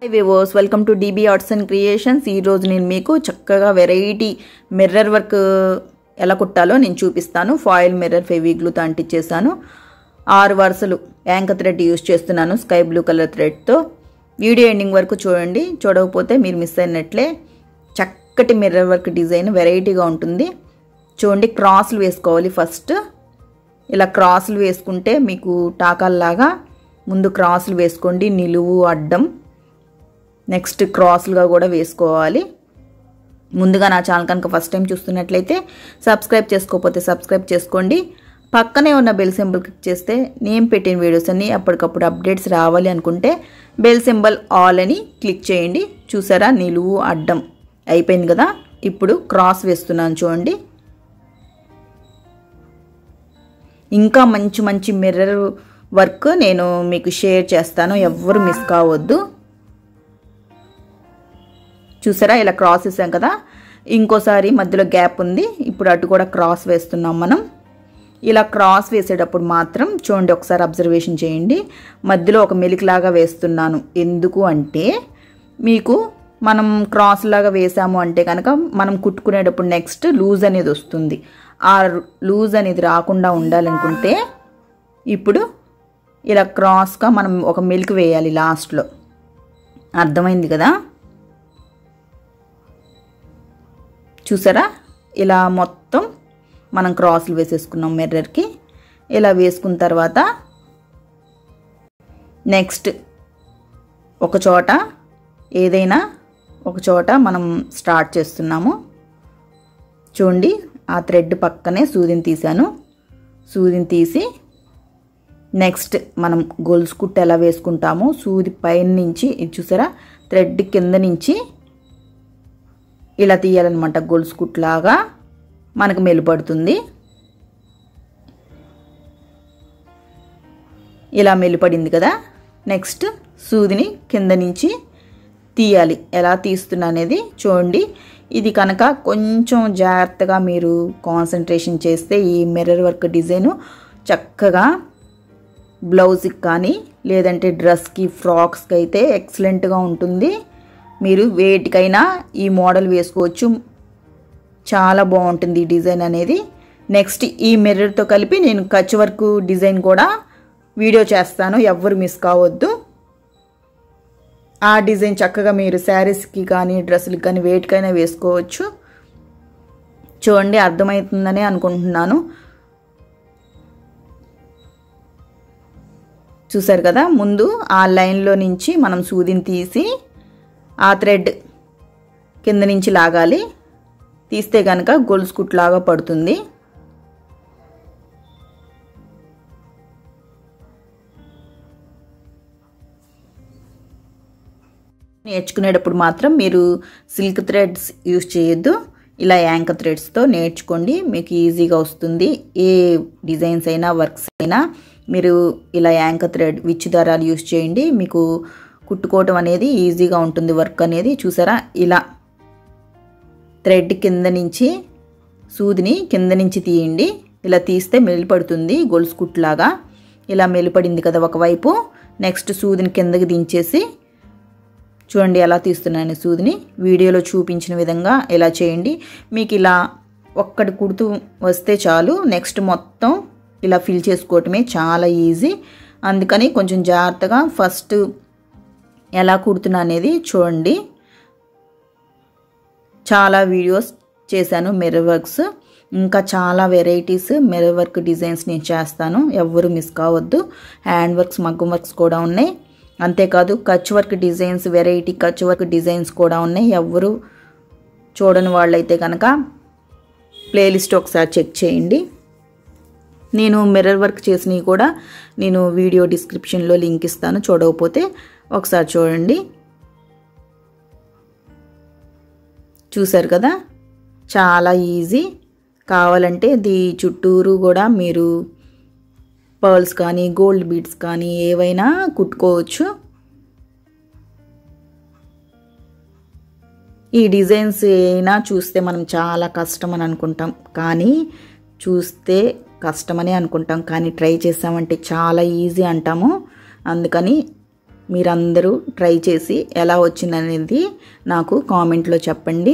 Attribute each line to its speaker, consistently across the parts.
Speaker 1: వివోస్ welcome to DB arts and creations ఈరోజు నేను మీకు చక్కగా వెరైటీ మిర్రర్ వర్క్ ఎలా కుట్టాలో నేను చూపిస్తాను ఫాయిల్ మిర్రర్ ఫెవిగ్లూతో అంటించేసాను ఆరు వరుసలు యాంకర్ థ్రెడ్ యూస్ చేస్తున్నాను స్కై బ్లూ కలర్ థ్రెడ్తో వీడియో ఎండింగ్ వరకు చూడండి చూడకపోతే మీరు మిస్ అయినట్లే చక్కటి మిర్రర్ వర్క్ డిజైన్ వెరైటీగా ఉంటుంది చూడండి క్రాస్లు వేసుకోవాలి ఫస్ట్ ఇలా క్రాసులు వేసుకుంటే మీకు టాకాల్లాగా ముందు క్రాసులు వేసుకోండి నిలువు అడ్డం నెక్స్ట్ క్రాస్లుగా కూడా వేసుకోవాలి ముందుగా నా ఛానల్ కనుక ఫస్ట్ టైం చూస్తున్నట్లయితే సబ్స్క్రైబ్ చేసుకోకపోతే సబ్స్క్రైబ్ చేసుకోండి పక్కనే ఉన్న బెల్ సింబల్ క్లిక్ చేస్తే నేను పెట్టిన వీడియోస్ అన్ని అప్పటికప్పుడు అప్డేట్స్ రావాలి అనుకుంటే బెల్ సింబల్ ఆల్ అని క్లిక్ చేయండి చూసారా నిలువు అడ్డం అయిపోయింది కదా ఇప్పుడు క్రాస్ వేస్తున్నాను చూడండి ఇంకా మంచి మంచి మిర్రర్ వర్క్ నేను మీకు షేర్ చేస్తాను ఎవ్వరు మిస్ కావద్దు చూసారా ఇలా క్రాస్ వేసాం కదా ఇంకోసారి మధ్యలో గ్యాప్ ఉంది ఇప్పుడు అటు కూడా క్రాస్ వేస్తున్నాం మనం ఇలా క్రాస్ వేసేటప్పుడు మాత్రం చూడండి ఒకసారి అబ్జర్వేషన్ చేయండి మధ్యలో ఒక మెలికలాగా వేస్తున్నాను ఎందుకు అంటే మీకు మనం క్రాస్ లాగా వేసాము అంటే కనుక మనం కుట్టుకునేటప్పుడు నెక్స్ట్ లూజ్ అనేది వస్తుంది ఆ లూజ్ అనేది రాకుండా ఉండాలనుకుంటే ఇప్పుడు ఇలా క్రాస్గా మనం ఒక మిల్క్ వేయాలి లాస్ట్లో అర్థమైంది కదా చూసారా ఇలా మొత్తం మనం క్రాసులు వేసేసుకున్నాం మిర్రర్కి ఇలా వేసుకున్న తర్వాత నెక్స్ట్ ఒక చోట ఏదైనా ఒక చోట మనం స్టార్ట్ చేస్తున్నాము చూడండి ఆ థ్రెడ్ పక్కనే సూదిని తీసాను సూదిని తీసి నెక్స్ట్ మనం గొలుసు కుట్టు ఎలా వేసుకుంటామో సూది పైన నుంచి ఇది చూసారా థ్రెడ్ కింద నుంచి ఇలా తీయాలన్నమాట గొలుసు కుట్లాగా మనకు మెలుపడుతుంది ఇలా మెలుపడింది కదా నెక్స్ట్ సూదిని కింద నుంచి తీయాలి ఎలా తీస్తున్నా అనేది చూడండి ఇది కనుక కొంచెం జాగ్రత్తగా మీరు కాన్సన్ట్రేషన్ చేస్తే ఈ మిర్రర్ వర్క్ డిజైను చక్కగా బ్లౌజ్కి కానీ లేదంటే డ్రెస్కి ఫ్రాక్స్కి అయితే ఎక్సలెంట్గా ఉంటుంది మీరు వేటికైనా ఈ మోడల్ వేసుకోవచ్చు చాలా బాగుంటుంది ఈ డిజైన్ అనేది నెక్స్ట్ ఈ మిర్రర్తో కలిపి నేను కచ్ వర్క్ డిజైన్ కూడా వీడియో చేస్తాను ఎవ్వరు మిస్ కావద్దు ఆ డిజైన్ చక్కగా మీరు శారీస్కి కానీ డ్రెస్సులకి కానీ వేటికైనా వేసుకోవచ్చు చూడండి అర్థమవుతుందని అనుకుంటున్నాను చూసారు కదా ముందు ఆ లైన్లో నుంచి మనం సూదిని తీసి ఆ థ్రెడ్ కింద నుంచి లాగాలి తీస్తే కనుక గొలుసు కుట్లాగా పడుతుంది నేర్చుకునేటప్పుడు మాత్రం మీరు సిల్క్ థ్రెడ్స్ యూజ్ చేయొద్దు ఇలా యాంకర్ థ్రెడ్స్తో నేర్చుకోండి మీకు ఈజీగా వస్తుంది ఏ డిజైన్స్ అయినా వర్క్స్ అయినా మీరు ఇలా యాంకర్ థ్రెడ్ విచ్ దారాలు యూజ్ చేయండి మీకు కుట్టుకోవటం అనేది ఈజీగా ఉంటుంది వర్క్ అనేది చూసారా ఇలా థ్రెడ్ కింద నుంచి సూదిని కింద నుంచి తీయండి ఇలా తీస్తే మెలిపడుతుంది గొలుసు కుట్లాగా ఇలా మెలిపడింది కదా ఒకవైపు నెక్స్ట్ సూదిని కిందకి దించేసి చూడండి ఎలా తీస్తున్నాను సూదిని వీడియోలో చూపించిన విధంగా ఇలా చేయండి మీకు ఇలా ఒక్కటి కుడుతూ వస్తే చాలు నెక్స్ట్ మొత్తం ఇలా ఫిల్ చేసుకోవటమే చాలా ఈజీ అందుకని కొంచెం జాగ్రత్తగా ఫస్ట్ ఎలా కుడుతున్నా అనేది చూడండి చాలా వీడియోస్ చేశాను మిర్రర్ వర్క్స్ ఇంకా చాలా వెరైటీస్ మిర్రర్ వర్క్ డిజైన్స్ నేను చేస్తాను ఎవ్వరు మిస్ కావద్దు హ్యాండ్ వర్క్స్ మగ్గం వర్క్స్ కూడా ఉన్నాయి అంతేకాదు Kutch work designs variety Kutch work designs కూడా ఉన్నాయి ఎవ్వరు చూడని వాళ్ళైతే కనుక ప్లేలిస్ట్ ఒకసారి చెక్ చేయండి నేను మిర్రర్ వర్క్ చేసినవి కూడా నేను వీడియో డిస్క్రిప్షన్లో లింక్ ఇస్తాను చూడకపోతే ఒకసారి చూడండి చూసారు కదా చాలా ఈజీ కావాలంటే దీ చుట్టూరు కూడా మీరు పర్ల్స్ కానీ గోల్డ్ బీడ్స్ కానీ ఏవైనా కుట్టుకోవచ్చు ఈ డిజైన్స్ అయినా చూస్తే మనం చాలా కష్టం అని అనుకుంటాం కానీ చూస్తే కష్టమని అనుకుంటాం కానీ ట్రై చేసామంటే చాలా ఈజీ అంటాము అందుకని మీరందరూ ట్రై చేసి ఎలా వచ్చిందనేది నాకు కామెంట్లో చెప్పండి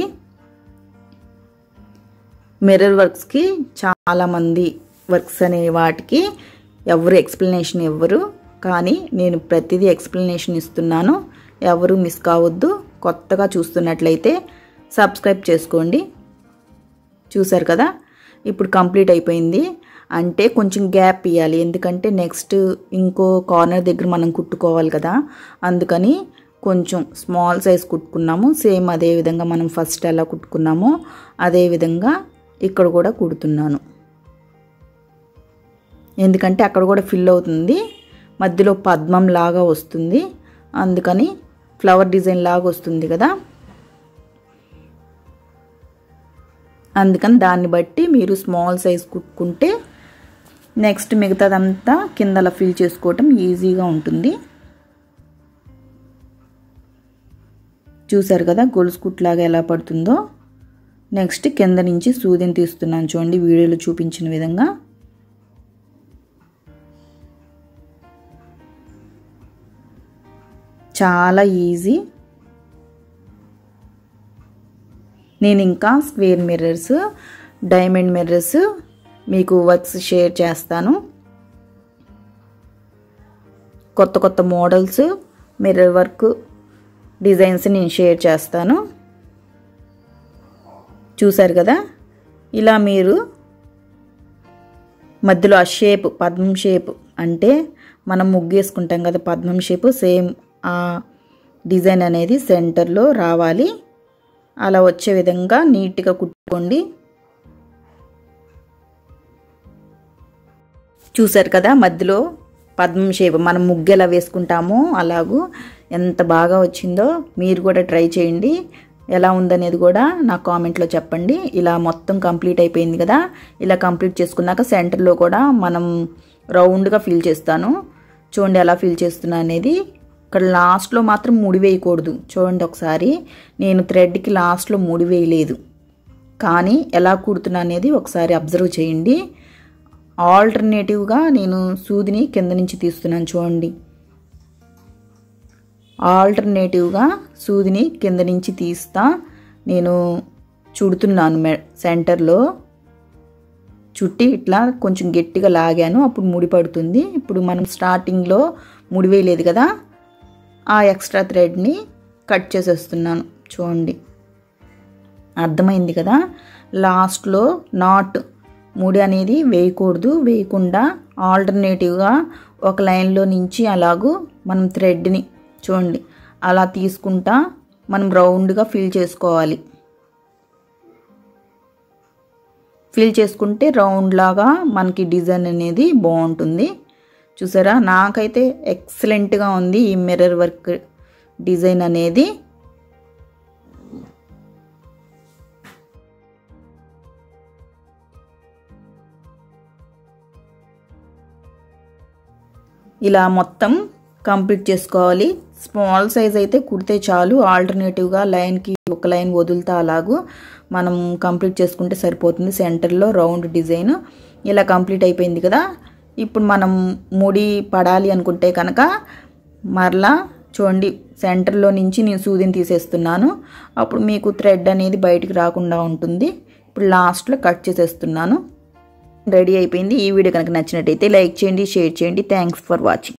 Speaker 1: మిర్రర్ వర్క్స్కి చాలామంది వర్క్స్ అనే వాటికి ఎవరు ఎక్స్ప్లెనేషన్ ఇవ్వరు కానీ నేను ప్రతిదీ ఎక్స్ప్లెనేషన్ ఇస్తున్నాను ఎవరు మిస్ కావద్దు కొత్తగా చూస్తున్నట్లయితే సబ్స్క్రైబ్ చేసుకోండి చూసారు కదా ఇప్పుడు కంప్లీట్ అయిపోయింది అంటే కొంచెం గ్యాప్ ఇవ్వాలి ఎందుకంటే నెక్స్ట్ ఇంకో కార్నర్ దగ్గర మనం కుట్టుకోవాలి కదా అందుకని కొంచెం స్మాల్ సైజ్ కుట్టుకున్నాము సేమ్ అదే విధంగా మనం ఫస్ట్ ఎలా కుట్టుకున్నామో అదే విధంగా ఇక్కడ కూడా కుడుతున్నాను ఎందుకంటే అక్కడ కూడా ఫిల్ అవుతుంది మధ్యలో పద్మం లాగా వస్తుంది అందుకని ఫ్లవర్ డిజైన్ లాగా వస్తుంది కదా అందుకని దాన్ని బట్టి మీరు స్మాల్ సైజ్ కుట్టుకుంటే నెక్స్ట్ మిగతాదంతా కిందలా ఫిల్ చేసుకోవటం ఈజీగా ఉంటుంది చూసారు కదా గొలుసు కుట్లాగా ఎలా పడుతుందో నెక్స్ట్ కింద నుంచి సూదిని తీస్తున్నాను చూడండి వీడియోలో చూపించిన విధంగా చాలా ఈజీ నేను ఇంకా స్క్వేర్ మిర్రర్స్ డైమండ్ మిర్రర్స్ మీకు వర్క్స్ షేర్ చేస్తాను కొత్త కొత్త మోడల్స్ మిర్రర్ వర్క్ డిజైన్స్ నేను షేర్ చేస్తాను చూసారు కదా ఇలా మీరు మధ్యలో ఆ షేప్ పద్మం షేప్ అంటే మనం ముగ్గేసుకుంటాం కదా పద్మం షేప్ సేమ్ ఆ డిజైన్ అనేది సెంటర్లో రావాలి అలా వచ్చే విధంగా నీట్గా కుట్టుకోండి చూసారు కదా మధ్యలో పద్మం షేప్ మనం ముగ్గు ఎలా వేసుకుంటామో అలాగూ ఎంత బాగా వచ్చిందో మీరు కూడా ట్రై చేయండి ఎలా ఉందనేది కూడా నా కామెంట్లో చెప్పండి ఇలా మొత్తం కంప్లీట్ అయిపోయింది కదా ఇలా కంప్లీట్ చేసుకున్నాక సెంటర్లో కూడా మనం రౌండ్గా ఫిల్ చేస్తాను చూడండి ఎలా ఫిల్ చేస్తున్నా అనేది ఇక్కడ లాస్ట్లో మాత్రం ముడి వేయకూడదు చూడండి ఒకసారి నేను థ్రెడ్కి లాస్ట్లో ముడి వేయలేదు కానీ ఎలా కుడుతున్నా అనేది ఒకసారి అబ్జర్వ్ చేయండి ఆల్టర్నేటివ్గా నేను సూదిని కింద నుంచి తీస్తున్నాను చూడండి ఆల్టర్నేటివ్గా సూదిని కింద నుంచి తీస్తా నేను చుడుతున్నాను మె సెంటర్లో చుట్టి ఇట్లా కొంచెం గట్టిగా లాగాను అప్పుడు ముడి పడుతుంది ఇప్పుడు మనం స్టార్టింగ్లో ముడి వేయలేదు కదా ఆ ఎక్స్ట్రా థ్రెడ్ని కట్ చేసేస్తున్నాను చూడండి అర్థమైంది కదా లాస్ట్లో నాట్ ముడి అనేది వేయకూడదు వేయకుండా ఆల్టర్నేటివ్గా ఒక లైన్లో నుంచి అలాగూ మనం థ్రెడ్ని చూడండి అలా తీసుకుంటా మనం రౌండ్గా ఫిల్ చేసుకోవాలి ఫిల్ చేసుకుంటే రౌండ్ లాగా మనకి డిజైన్ అనేది బాగుంటుంది చూసారా నాకైతే ఎక్సలెంట్గా ఉంది ఈ మిర్రర్ వర్క్ డిజైన్ అనేది ఇలా మొత్తం కంప్లీట్ చేసుకోవాలి స్మాల్ సైజ్ అయితే కుడితే చాలు ఆల్టర్నేటివ్గా లైన్కి ఒక లైన్ వదులుతా అలాగూ మనం కంప్లీట్ చేసుకుంటే సరిపోతుంది సెంటర్లో రౌండ్ డిజైన్ ఇలా కంప్లీట్ అయిపోయింది కదా ఇప్పుడు మనం ముడి పడాలి అనుకుంటే కనుక మరలా చూడండి సెంటర్లో నుంచి నేను సూదిని తీసేస్తున్నాను అప్పుడు మీకు థ్రెడ్ అనేది బయటికి రాకుండా ఉంటుంది ఇప్పుడు లాస్ట్లో కట్ చేసేస్తున్నాను రెడీ అయిపోయింది ఈ వీడియో కనుక నచ్చినట్టయితే లైక్ చేయండి షేర్ చేయండి థ్యాంక్స్ ఫర్ వాచింగ్